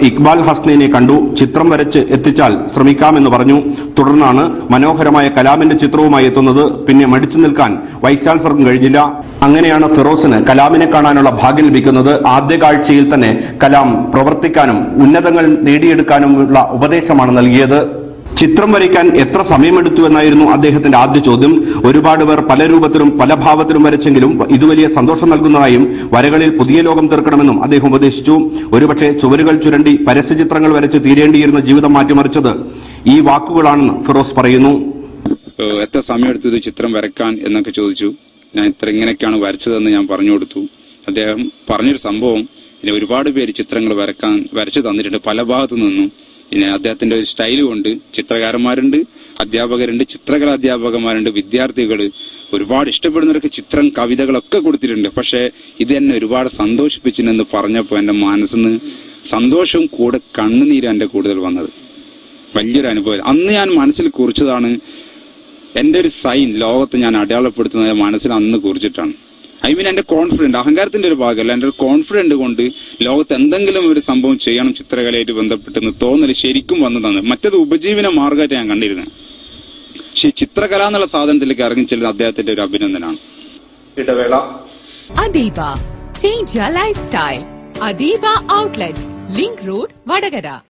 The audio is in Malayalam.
ഇക്ബാൽ ഹസ്നൈനെ കണ്ടു ചിത്രം വരച്ച് എത്തിച്ചാൽ ശ്രമിക്കാമെന്ന് പറഞ്ഞു തുടർന്നാണ് മനോഹരമായ കലാമിന്റെ ചിത്രവുമായി എത്തുന്നത് പിന്നെ മടിച്ചു നിൽക്കാൻ വൈസ് ചാൻസലർക്കും കഴിഞ്ഞില്ല അങ്ങനെയാണ് ഫിറോസിന് കലാമിനെ കാണാനുള്ള ഭാഗ്യം ലഭിക്കുന്നത് ആദ്യ കാഴ്ചയിൽ തന്നെ കലാം പ്രവർത്തിക്കാനും ഉന്നതങ്ങൾ നേടിയെടുക്കാനുമുള്ള ഉപദേശമാണ് നൽകിയത് ചിത്രം വരയ്ക്കാൻ എത്ര സമയമെടുത്തു എന്നായിരുന്നു അദ്ദേഹത്തിന്റെ ആദ്യ ചോദ്യം ഒരുപാട് പേർ പല രൂപത്തിലും പല ഭാവത്തിലും വരച്ചെങ്കിലും ഇത് വലിയ സന്തോഷം നൽകുന്നതായും വരകളിൽ പുതിയ ലോകം തീർക്കണമെന്നും അദ്ദേഹം ഉപദേശിച്ചു ഒരുപക്ഷെ ചുവരുകൾ ചുരണ്ടി പരസ്യചിത്രങ്ങൾ വരച്ച് തീരേണ്ടിയിരുന്ന ജീവിതം മാറ്റിമറിച്ചത് ഈ വാക്കുകളാണെന്ന് ഫിറോസ് പറയുന്നു ഏഹ് എത്ര സമയമെടുത്തു ഇത് ചിത്രം വരക്കാൻ എന്നൊക്കെ ചോദിച്ചു ഞാൻ ഇത്ര ഇങ്ങനെയൊക്കെയാണ് വരച്ചതെന്ന് ഞാൻ പറഞ്ഞു കൊടുത്തു അദ്ദേഹം പറഞ്ഞൊരു സംഭവം ഇനി ഒരുപാട് പേര് ചിത്രങ്ങൾ വരക്കാൻ വരച്ചു തന്നിട്ടുണ്ട് പല ഭാഗത്തു നിന്നും പിന്നെ അദ്ദേഹത്തിന്റെ ഒരു സ്റ്റൈൽ കൊണ്ട് ചിത്രകാരന്മാരുണ്ട് അധ്യാപകരുണ്ട് ചിത്രകലാ അധ്യാപകന്മാരുണ്ട് വിദ്യാർത്ഥികൾ ഒരുപാട് ഇഷ്ടപ്പെടുന്നവർക്ക് ചിത്രം കവിതകളൊക്കെ കൊടുത്തിട്ടുണ്ട് പക്ഷേ ഇത് എന്നെ ഒരുപാട് സന്തോഷിപ്പിച്ചിനെന്ന് പറഞ്ഞപ്പോൾ എന്റെ മനസ്സിന്ന് സന്തോഷവും കൂടെ കണ്ണുനീര് എന്റെ കൂടുതൽ വന്നത് വലിയൊരു അനുഭവം അന്ന് ഞാൻ മനസ്സിൽ കുറിച്ചതാണ് എന്റെ ഒരു സൈൻ ലോകത്ത് ഞാൻ അടയാളപ്പെടുത്തുന്നത് മനസ്സിൽ അന്ന് കുറിച്ചിട്ടാണ് ഐ മീൻ എന്റെ കോൺഫിഡന്റ് അഹങ്കാരത്തിന്റെ ഒരു ഭാഗമല്ല എന്റെ ഒരു കോൺഫിഡന്റ് കൊണ്ട് ലോകത്ത് എന്തെങ്കിലും ഒരു സംഭവം ചെയ്യണം ചിത്രകലയായിട്ട് ബന്ധപ്പെട്ടെന്ന് തോന്നൽ ശരിക്കും വന്നതാണ് മറ്റത് ഉപജീവന മാർഗമായിട്ട് ഞാൻ കണ്ടിരുന്നത് പക്ഷെ ഈ ചിത്രകല എന്നുള്ള സാധനത്തിലേക്ക് ഇറങ്ങി ചെല്ലുന്ന അദ്ദേഹത്തിന്റെ ഒരു അഭിനന്ദനാണ് ഇടവേള Adiba. Change your lifestyle. Adiba Outlet. Link Road, Vadagara.